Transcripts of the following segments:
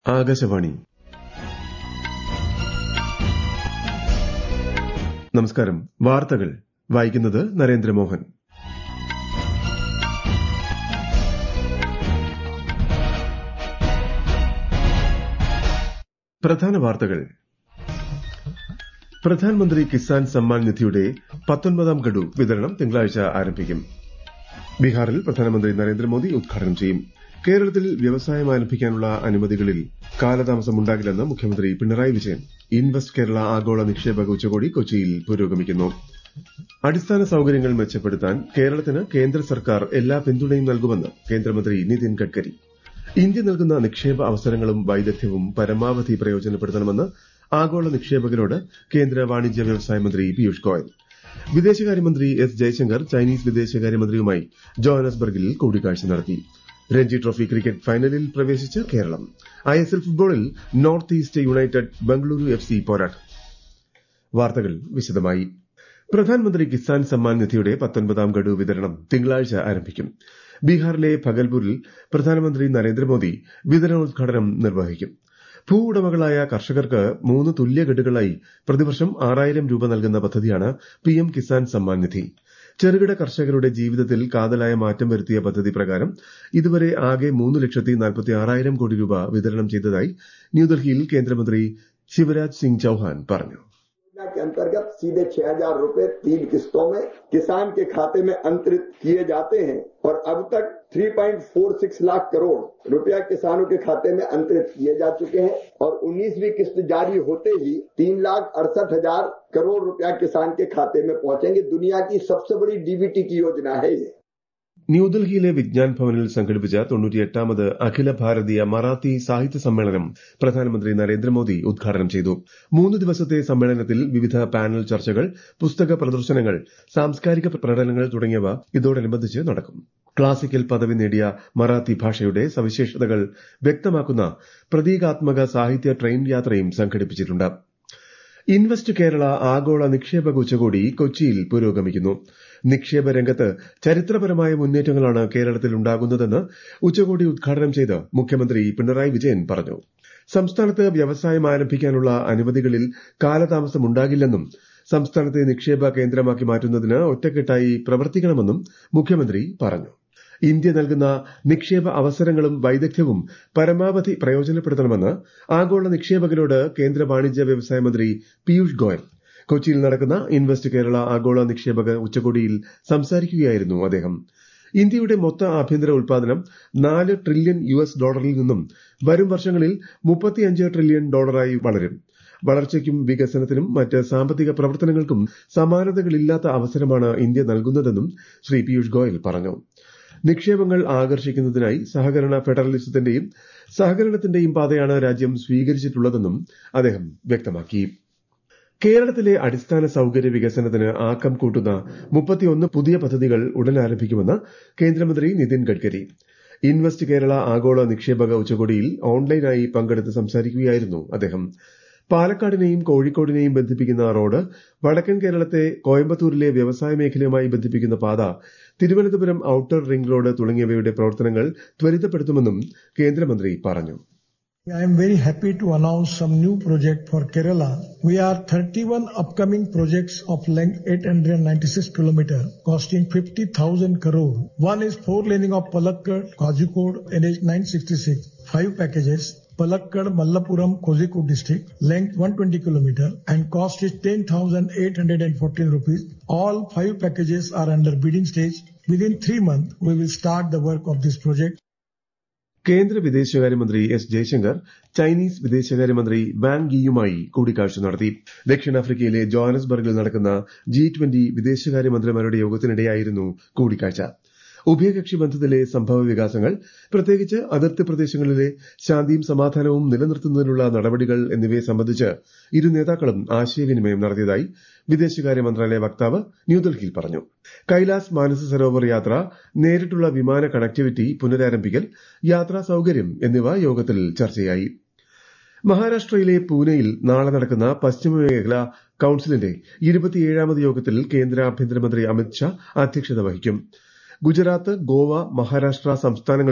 ആകാശവാണി നമസ്കാരം വാർത്തകൾ വായിക്കുന്നത് നരേന്ദ്രമോഹൻ പ്രധാന വാർത്തകൾ പ്രധാനമന്ത്രി കിസാൻ സമ്മാൻ നിധിയുടെ പത്തൊൻപതാം ഗഡു വിതരണം തിങ്കളാഴ്ച ആരംഭിക്കും ബീഹാറിൽ പ്രധാനമന്ത്രി നരേന്ദ്രമോദി ഉദ്ഘാടനം ചെയ്യും കേരളത്തിൽ വ്യവസായം ആരംഭിക്കാനുള്ള അനുമതികളിൽ കാലതാമസമുണ്ടാകില്ലെന്ന് മുഖ്യമന്ത്രി പിണറായി വിജയൻ ഇൻവെസ്റ്റ് കേരള ആഗോള നിക്ഷേപക ഉച്ചകോടി കൊച്ചിയിൽ പുരോഗമിക്കുന്നു അടിസ്ഥാന സൌകര്യങ്ങൾ മെച്ചപ്പെടുത്താൻ കേരളത്തിന് കേന്ദ്ര സർക്കാർ എല്ലാ പിന്തുണയും നൽകുമെന്ന് കേന്ദ്രമന്ത്രി നിതിൻ ഗഡ്കരി ഇന്ത്യ നൽകുന്ന നിക്ഷേപ അവസരങ്ങളും വൈദഗ്ധ്യവും പരമാവധി പ്രയോജനപ്പെടുത്തണമെന്ന് ആഗോള നിക്ഷേപകരോട് കേന്ദ്ര വാണിജ്യ വ്യവസായ മന്ത്രി പീയൂഷ് ഗോയൽ വിദേശകാര്യമന്ത്രി എസ് ജയശങ്കർ ചൈനീസ് വിദേശകാര്യമന്ത്രിയുമായി ജോഹനസ്ബർഗിൽ കൂടിക്കാഴ്ച നടത്തി രഞ്ജി ട്രോഫി ക്രിക്കറ്റ് ഫൈനലിൽ പ്രവേശിച്ച് കേരളം ഐഎസ്എൽ ഫുട്ബോളിൽ North East United Bengaluru F C പോരാട്ടം വാർത്തകൾ വിശദമായി പ്രധാനമന്ത്രി കിസാൻ സമ്മാൻ നിധിയുടെ പത്തൊൻപതാം ഗഡു വിതരണം തിങ്കളാഴ്ച ആരംഭിക്കും ബീഹാറിലെ ഭഗൽപൂരിൽ പ്രധാനമന്ത്രി നരേന്ദ്രമോദി വിതരണോദ്ഘാടനം നിർവഹിക്കും ഭൂ ഉടമകളായ കർഷകർക്ക് മൂന്ന് തുല്യ ഗഡുകളായി പ്രതിവർഷം ആറായിരം രൂപ നൽകുന്ന പദ്ധതിയാണ് പിഎം കിസാൻ സമ്മാൻ നിധി ചെറുകിട കർഷകരുടെ ജീവിതത്തിൽ കാതലായ മാറ്റം വരുത്തിയ പദ്ധതി പ്രകാരം ഇതുവരെ ആകെ മൂന്ന് ലക്ഷത്തി നാൽപ്പത്തി ആറായിരം കോടി രൂപ വിതരണം ചെയ്തതായി ന്യൂഡൽഹിയിൽ കേന്ദ്രമന്ത്രി ശിവരാജ് സിംഗ് ചൌഹാൻ പറഞ്ഞു के अंतर्गत सीधे छह हजार रूपये तीन किस्तों में किसान के खाते में अंतरित किए जाते हैं और अब तक 3.46 लाख करोड़ रुपया किसानों के खाते में अंतरित किए जा चुके हैं और 19वीं किस्त जारी होते ही तीन लाख अड़सठ हजार करोड़ रुपया किसान के खाते में पहुंचेंगे दुनिया की सबसे बड़ी डीबीटी की योजना है ये ന്യൂഡൽഹിയിലെ വിജ്ഞാൻ ഭവനിൽ സംഘടിപ്പിച്ച തൊണ്ണൂറ്റിയെട്ടാമത് അഖില ഭാരതീയ മറാത്തി സാഹിത്യ സമ്മേളനം പ്രധാനമന്ത്രി നരേന്ദ്രമോദി ഉദ്ഘാടനം ചെയ്തു മൂന്ന് ദിവസത്തെ സമ്മേളനത്തിൽ വിവിധ പാനൽ ചർച്ചകൾ പുസ്തക പ്രദർശനങ്ങൾ സാംസ്കാരിക പ്രകടനങ്ങൾ തുടങ്ങിയവ ഇതോടനുബന്ധിച്ച് നടക്കും ക്ലാസിക്കൽ പദവി നേടിയ മറാത്തി ഭാഷയുടെ സവിശേഷതകൾ വ്യക്തമാക്കുന്ന പ്രതീകാത്മക സാഹിത്യ ട്രെയിൻ യാത്രയും സംഘടിപ്പിച്ചിട്ടുണ്ട് ഇൻവെസ്റ്റ് കേരള ആഗോള നിക്ഷേപക ഉച്ചകോടി കൊച്ചിയിൽ പുരോഗമിക്കുന്നു നിക്ഷേപ രംഗത്ത് ചരിത്രപരമായ മുന്നേറ്റങ്ങളാണ് കേരളത്തിൽ ഉണ്ടാകുന്നതെന്ന് ഉച്ചകോടി ഉദ്ഘാടനം ചെയ്ത് മുഖ്യമന്ത്രി പിണറായി വിജയൻ പറഞ്ഞു സംസ്ഥാനത്ത് വ്യവസായം ആരംഭിക്കാനുള്ള അനുമതികളിൽ കാലതാമസമുണ്ടാകില്ലെന്നും സംസ്ഥാനത്തെ നിക്ഷേപ കേന്ദ്രമാക്കി മാറ്റുന്നതിന് ഒറ്റക്കെട്ടായി പ്രവർത്തിക്കണമെന്നും മുഖ്യമന്ത്രി പറഞ്ഞു ഇന്ത്യ നൽകുന്ന നിക്ഷേപ അവസരങ്ങളും വൈദഗ്ധ്യവും പരമാവധി പ്രയോജനപ്പെടുത്തണമെന്ന് ആഗോള നിക്ഷേപകരോട് കേന്ദ്ര വാണിജ്യ വ്യവസായ മന്ത്രി പീയൂഷ് ഗോയൽ കൊച്ചിയിൽ നടക്കുന്ന ഇൻവെസ്റ്റ് കേരള ആഗോള നിക്ഷേപക ഉച്ചകോടിയിൽ സംസാരിക്കുകയായിരുന്നു അദ്ദേഹം ഇന്ത്യയുടെ മൊത്ത ആഭ്യന്തര ഉൽപാദനം നാല് ട്രില്യൺ യു എസ് ഡോളറിൽ നിന്നും വരും വർഷങ്ങളിൽ മുപ്പത്തിയഞ്ച് ട്രില്യൺ ഡോളറായി വളരും വളർച്ചയ്ക്കും വികസനത്തിനും മറ്റ് സാമ്പത്തിക പ്രവർത്തനങ്ങൾക്കും സമാനതകളില്ലാത്ത അവസരമാണ് ഇന്ത്യ നൽകുന്നതെന്നും ശ്രീ പീയൂഷ് ഗോയൽ പറഞ്ഞു നിക്ഷേപങ്ങൾ ആകർഷിക്കുന്നതിനായി സഹകരണ ഫെഡറലിസത്തിന്റെയും സഹകരണത്തിന്റെയും പാതയാണ് രാജ്യം സ്വീകരിച്ചിട്ടുള്ളതെന്നും അദ്ദേഹം വ്യക്തമാക്കി കേരളത്തിലെ അടിസ്ഥാന സൌകര്യ വികസനത്തിന് ആക്കം കൂട്ടുന്ന മുപ്പത്തിയൊന്ന് പുതിയ പദ്ധതികൾ ഉടൻ ആരംഭിക്കുമെന്ന് കേന്ദ്രമന്ത്രി നിതിൻ ഗഡ്കരി ഇൻവെസ്റ്റ് കേരള ആഗോള നിക്ഷേപക ഉച്ചകോടിയിൽ ഓൺലൈനായി പങ്കെടുത്ത് സംസാരിക്കുകയായിരുന്നു അദ്ദേഹം പാലക്കാടിനെയും കോഴിക്കോടിനെയും ബന്ധിപ്പിക്കുന്ന റോഡ് വടക്കൻ കേരളത്തെ കോയമ്പത്തൂരിലെ വ്യവസായ മേഖലയുമായി ബന്ധിപ്പിക്കുന്ന പാത തിരുവനന്തപുരം ഔട്ടർ റിംഗ് റോഡ് തുടങ്ങിയവയുടെ പ്രവർത്തനങ്ങൾ ത്വരിതപ്പെടുത്തുമെന്നും കേന്ദ്രമന്ത്രി പറഞ്ഞു I am very happy to announce some new project for Kerala. We are 31 upcoming projects of length 896 km costing 50,000 crore. One is four laning of Palakkad, Kazikode, NH 966. Five packages. Palakkad, Mallapuram, Kozhikode district, length 120 km and cost is 10,814 rupees. All five packages are under bidding stage. Within three months, we will start the work of this project. കേന്ദ്ര വിദേശകാര്യമന്ത്രി S Jaishankar Chinese വിദേശകാര്യമന്ത്രി Wang യിയുമായി കൂടിക്കാഴ്ച നടത്തി ദക്ഷിണാഫ്രിക്കയിലെ ജോഹനസ്ബർഗിൽ നടക്കുന്ന G twenty വിദേശകാര്യമന്ത്രിമാരുടെ യോഗത്തിനിടെയായിരുന്നു കൂടിക്കാഴ്ച ഉഭയകക്ഷി ബന്ധത്തിലെ സംഭവ വികാസങ്ങൾ പ്രത്യേകിച്ച് അതിർത്തി പ്രദേശങ്ങളിലെ ശാന്തിയും സമാധാനവും നിലനിർത്തുന്നതിനുള്ള നടപടികൾ എന്നിവയെ സംബന്ധിച്ച് ഇരു നേതാക്കളും ആശയവിനിമയം നടത്തിയതായി വിദേശകാര്യ മന്ത്രാലയ വക്താവ് ന്യൂഡൽഹിയിൽ പറഞ്ഞു കൈലാസ് മാനസ സരോവർ യാത്ര നേരിട്ടുള്ള വിമാന കണക്ടിവിറ്റി പുനരാരംഭിക്കൽ യാത്രാ സൌകര്യം എന്നിവ യോഗത്തിൽ ചർച്ചയായി മഹാരാഷ്ട്രയിലെ പൂനെയിൽ നാളെ നടക്കുന്ന പശ്ചിമമേഖല കൌൺസിലിന്റെ ഇരുപത്തിയേഴാമത് യോഗത്തിൽ കേന്ദ്ര ആഭ്യന്തരമന്ത്രി അമിത് ഷാ അധ്യക്ഷത വഹിക്കും ഗുജറാത്ത് ഗോവ മഹാരാഷ്ട്ര സംസ്ഥാനങ്ങളും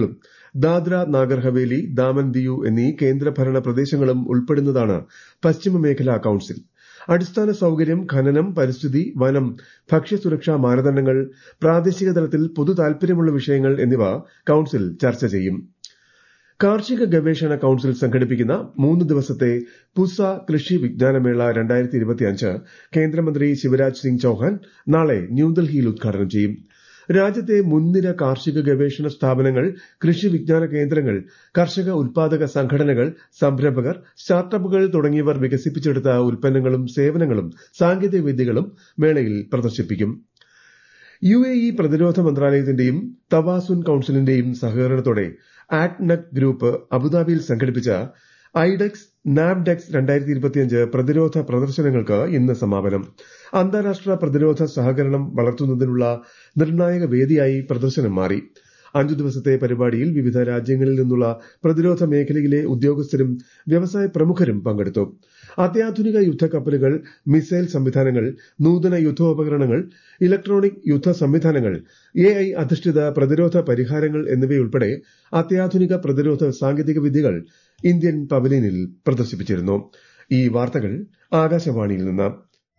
ദാദ്ര നാഗർ ഹവേലി ദാമൻ ദിയു എന്നീ കേന്ദ്രഭരണ പ്രദേശങ്ങളും ഉൾപ്പെടുന്നതാണ് പശ്ചിമ മേഖലാ കൌൺസിൽ അടിസ്ഥാന സൌകര്യം ഖനനം പരിസ്ഥിതി വനം ഭക്ഷ്യസുരക്ഷാ മാനദണ്ഡങ്ങൾ പ്രാദേശിക തലത്തിൽ പൊതു താൽപര്യമുള്ള വിഷയങ്ങൾ എന്നിവ കൌൺസിൽ ചർച്ച ചെയ്യും കാർഷിക ഗവേഷണ കൌൺസിൽ സംഘടിപ്പിക്കുന്ന മൂന്ന് ദിവസത്തെ പുസ കൃഷി വിജ്ഞാനമേള രണ്ടായിരത്തി ഇരുപത്തിയഞ്ച് കേന്ദ്രമന്ത്രി ശിവരാജ് സിംഗ് ചൌഹാൻ നാളെ ന്യൂഡൽഹിയിൽ ഉദ്ഘാടനം ചെയ്യും രാജ്യത്തെ മുൻനിര കാർഷിക ഗവേഷണ സ്ഥാപനങ്ങൾ കൃഷി വിജ്ഞാന കേന്ദ്രങ്ങൾ കർഷക ഉൽപാദക സംഘടനകൾ സംരംഭകർ സ്റ്റാർട്ടപ്പുകൾ തുടങ്ങിയവർ വികസിപ്പിച്ചെടുത്ത ഉൽപ്പന്നങ്ങളും സേവനങ്ങളും സാങ്കേതിക വിദ്യകളും മേളയിൽ പ്രദർശിപ്പിക്കും യു എ ഇ പ്രതിരോധ മന്ത്രാലയത്തിന്റെയും തവാസുൻ കൌൺസിലിന്റെയും സഹകരണത്തോടെ ആറ്റ്നക് ഗ്രൂപ്പ് അബുദാബിയിൽ സംഘടിപ്പിച്ച ഐഡെക്സ് നാബ്ഡെക്സ് രണ്ടായിരത്തി ഇരുപത്തിയഞ്ച് പ്രതിരോധ പ്രദർശനങ്ങൾക്ക് ഇന്ന് സമാപനം അന്താരാഷ്ട്ര പ്രതിരോധ സഹകരണം വളർത്തുന്നതിനുള്ള നിർണായക വേദിയായി പ്രദർശനം മാറി അഞ്ചു ദിവസത്തെ പരിപാടിയിൽ വിവിധ രാജ്യങ്ങളിൽ നിന്നുള്ള പ്രതിരോധ മേഖലയിലെ ഉദ്യോഗസ്ഥരും വ്യവസായ പ്രമുഖരും പങ്കെടുത്തു അത്യാധുനിക യുദ്ധക്കപ്പലുകൾ മിസൈൽ സംവിധാനങ്ങൾ നൂതന യുദ്ധോപകരണങ്ങൾ ഇലക്ട്രോണിക് യുദ്ധ സംവിധാനങ്ങൾ എ ഐ അധിഷ്ഠിത പ്രതിരോധ പരിഹാരങ്ങൾ എന്നിവയുൾപ്പെടെ അത്യാധുനിക പ്രതിരോധ സാങ്കേതിക വിദ്യകൾ ഇന്ത്യൻ പവലിയനിൽ പ്രദർശിപ്പിച്ചിരുന്നു ഈ വാർത്തകൾ ആകാശവാണിയിൽ നിന്ന്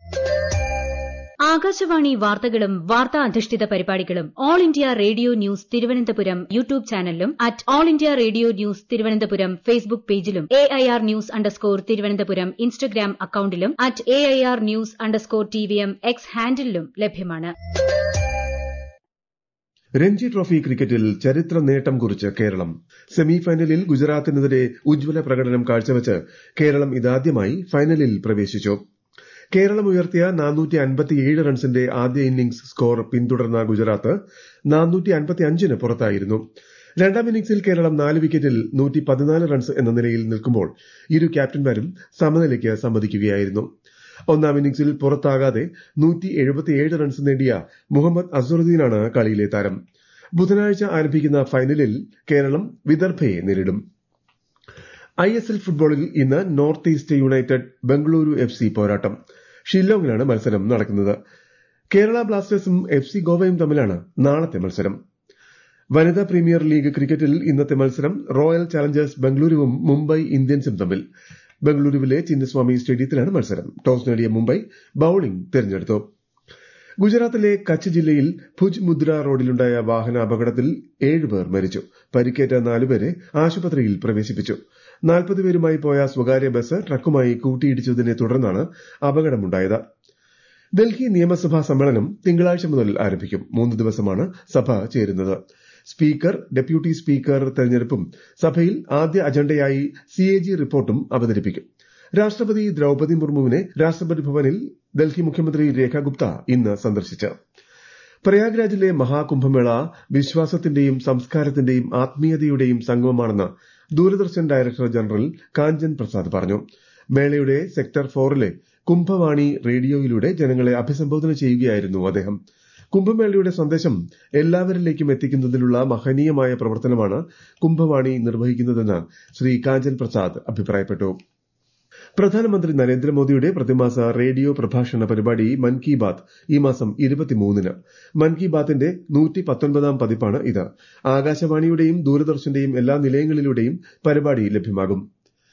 ആകാശവാണി വാർത്തകളും വാർത്താ അധിഷ്ഠിത പരിപാടികളും All India Radio news Thiruvananthapuram YouTube ചാനലിലും at All India Radio news Thiruvananthapuram Facebook പേജിലും A I R news underscore Thiruvananthapuram Instagram അക്കൌണ്ടിലും at A I R news underscore T V M X ഹാൻഡിലും ലഭ്യമാണ് രഞ്ജി ട്രോഫി ക്രിക്കറ്റിൽ ചരിത്ര നേട്ടം കുറിച്ച് കേരളം സെമിഫൈനലിൽ ഗുജറാത്തിനെതിരെ ഉജ്ജ്വല പ്രകടനം കാഴ്ചവെച്ച് കേരളം ഇതാദ്യമായി ഫൈനലിൽ പ്രവേശിച്ചു കേരളം ഉയർത്തിയ റൺസിന്റെ ആദ്യ ഇന്നിംഗ്സ് സ്കോർ പിന്തുടർന്ന ഗുജറാത്ത് ന് പുറത്തായിരുന്നു രണ്ടാം ഇന്നിംഗ്സിൽ കേരളം നാല് വിക്കറ്റിൽ റൺസ് എന്ന നിലയിൽ നിൽക്കുമ്പോൾ ഇരു ക്യാപ്റ്റന്മാരും സമനിലയ്ക്ക് സമ്മതിക്കുകയായിരുന്നു ഒന്നാം ഇന്നിംഗ്സിൽ പുറത്താകാതെ റൺസ് നേടിയ മുഹമ്മദ് അസറുദ്ദീനാണ് കളിയിലെ താരം ബുധനാഴ്ച ആരംഭിക്കുന്ന ഫൈനലിൽ കേരളം വിദർഭയെ നേരിടും ഐ എസ് എൽ ഫുട്ബോളിൽ ഇന്ന് North East United Bengaluru F C പോരാട്ടം ഷില്ലോങ്ങിലാണ് മത്സരം നടക്കുന്നത് കേരള ബ്ലാസ്റ്റേഴ്സും എഫ് സി ഗോവയും തമ്മിലാണ് നാളത്തെ മത്സരം വനിതാ പ്രീമിയർ ലീഗ് ക്രിക്കറ്റിൽ ഇന്നത്തെ മത്സരം റോയൽ ചാലഞ്ചേഴ്സ് ബംഗളൂരുവും മുംബൈ ഇന്ത്യൻസും തമ്മിൽ ബംഗളൂരുവിലെ ചിന്നസ്വാമി സ്റ്റേഡിയത്തിലാണ് മത്സരം ടോസ് നേടിയ മുംബൈ ബൌളിംഗ് തെരഞ്ഞെടുത്തു ഗുജറാത്തിലെ കച്ച് ജില്ലയിൽ ഭുജ് മുദ്ര റോഡിലുണ്ടായ വാഹന അപകടത്തിൽ ഏഴുപേർ മരിച്ചു പരിക്കേറ്റ നാലുപേരെ ആശുപത്രിയിൽ പ്രവേശിപ്പിച്ചു നാൽപ്പത് പേരുമായി പോയ സ്വകാര്യ ബസ് ട്രക്കുമായി കൂട്ടിയിടിച്ചതിനെ തുടർന്നാണ് അപകടമുണ്ടായത് ഡൽഹി നിയമസഭാ സമ്മേളനം തിങ്കളാഴ്ച മുതൽ ആരംഭിക്കും മൂന്ന് ദിവസമാണ് സഭ ചേരുന്നത് സ്പീക്കർ ഡെപ്യൂട്ടി സ്പീക്കർ തെരഞ്ഞെടുപ്പും സഭയിൽ ആദ്യ അജണ്ടയായി സിഎജി റിപ്പോർട്ടും അവതരിപ്പിക്കും രാഷ്ട്രപതി ദ്രൌപതി മുർമുവിനെ രാഷ്ട്രപതി ഭവനിൽ ഡൽഹി മുഖ്യമന്ത്രി രേഖ ഗുപ്ത ഇന്ന് സന്ദർശിച്ചു പ്രയാഗ്രാജിലെ മഹാകുംഭമേള വിശ്വാസത്തിന്റെയും സംസ്കാരത്തിന്റെയും ആത്മീയതയുടെയും സംഗമമാണെന്ന് ദൂരദർശൻ ഡയറക്ടർ ജനറൽ കാഞ്ചൻ പ്രസാദ് പറഞ്ഞു മേളയുടെ സെക്ടർ ഫോറിലെ കുംഭവാണി റേഡിയോയിലൂടെ ജനങ്ങളെ അഭിസംബോധന ചെയ്യുകയായിരുന്നു അദ്ദേഹം കുംഭമേളയുടെ സന്ദേശം എല്ലാവരിലേക്കും എത്തിക്കുന്നതിനുള്ള മഹനീയമായ പ്രവർത്തനമാണ് കുംഭവാണി നിർവഹിക്കുന്നതെന്ന് ശ്രീ കാഞ്ചൻ പ്രസാദ് അഭിപ്രായപ്പെട്ടു പ്രധാനമന്ത്രി നരേന്ദ്രമോദിയുടെ പ്രതിമാസ റേഡിയോ പ്രഭാഷണ പരിപാടി മൻ കി ബാത്ത് ഈ മാസം ഇരുപത്തിമൂന്നിന് മൻ കി ബാത്തിന്റെ നൂറ്റി പത്തൊൻപതാം പതിപ്പാണ് ഇത് ആകാശവാണിയുടെയും ദൂരദർശന്റെയും എല്ലാ നിലയങ്ങളിലൂടെയും പരിപാടി ലഭ്യമാകും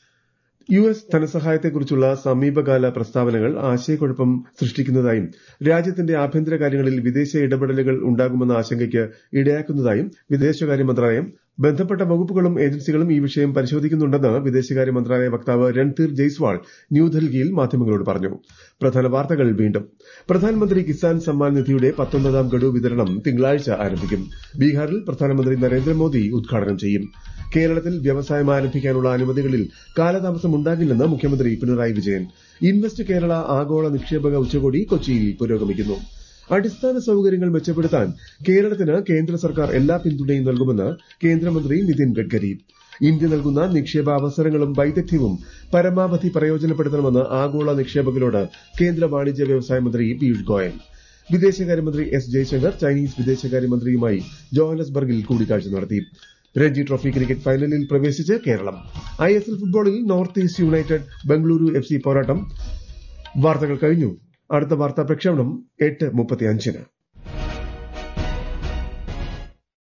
യു എസ് ധനസഹായത്തെക്കുറിച്ചുള്ള സമീപകാല പ്രസ്താവനകൾ ആശയക്കുഴപ്പം സൃഷ്ടിക്കുന്നതായും രാജ്യത്തിന്റെ ആഭ്യന്തര കാര്യങ്ങളിൽ വിദേശ ഇടപെടലുകൾ ഉണ്ടാകുമെന്ന ആശങ്കയ്ക്ക് ഇടയാക്കുന്നതായും വിദേശകാര്യ മന്ത്രാലയം ബന്ധപ്പെട്ട വകുപ്പുകളും ഏജൻസികളും ഈ വിഷയം പരിശോധിക്കുന്നുണ്ടെന്ന് വിദേശകാര്യ മന്ത്രാലയ വക്താവ് രൺധീർ ജയ്സ്വാൾ ന്യൂഡൽഹിയിൽ മാധ്യമങ്ങളോട് പറഞ്ഞു പ്രധാന വാർത്തകൾ വീണ്ടും പ്രധാനമന്ത്രി കിസാൻ സമ്മാൻ നിധിയുടെ പത്തൊൻപതാം ഗഡു വിതരണം തിങ്കളാഴ്ച ആരംഭിക്കും ബീഹാറിൽ പ്രധാനമന്ത്രി നരേന്ദ്രമോദി ഉദ്ഘാടനം ചെയ്യും കേരളത്തിൽ വ്യവസായം ആരംഭിക്കാനുള്ള അനുമതികളിൽ കാലതാമസം ഉണ്ടാകില്ലെന്ന് മുഖ്യമന്ത്രി പിണറായി വിജയൻ ഇൻവെസ്റ്റ് കേരള ആഗോള നിക്ഷേപക ഉച്ചകോടി കൊച്ചിയിൽ പുരോഗമിക്കുന്നു അടിസ്ഥാന സൌകര്യങ്ങൾ മെച്ചപ്പെടുത്താൻ കേരളത്തിന് കേന്ദ്ര സർക്കാർ എല്ലാ പിന്തുണയും നൽകുമെന്ന് കേന്ദ്രമന്ത്രി നിതിൻ ഗഡ്കരി ഇന്ത്യ നൽകുന്ന നിക്ഷേപ അവസരങ്ങളും വൈദഗ്ധ്യവും പരമാവധി പ്രയോജനപ്പെടുത്തണമെന്ന് ആഗോള നിക്ഷേപകരോട് കേന്ദ്ര വാണിജ്യ വ്യവസായ മന്ത്രി പീയൂഷ് ഗോയൽ വിദേശകാര്യമന്ത്രി എസ് ജയശങ്കർ ചൈനീസ് വിദേശകാര്യമന്ത്രിയുമായി ജോഹനസ്ബർഗിൽ കൂടിക്കാഴ്ച നടത്തി രഞ്ജി ട്രോഫി ക്രിക്കറ്റ് ഫൈനലിൽ പ്രവേശിച്ച് കേരളം ഐ എസ് എൽ ഫുട്ബോളിൽ North East United Bengaluru F C പോരാട്ടം വാർത്തകൾ കഴിഞ്ഞു അടുത്ത വാർത്താ പ്രക്ഷേപണം എട്ട് മുപ്പത്തിയഞ്ചിന്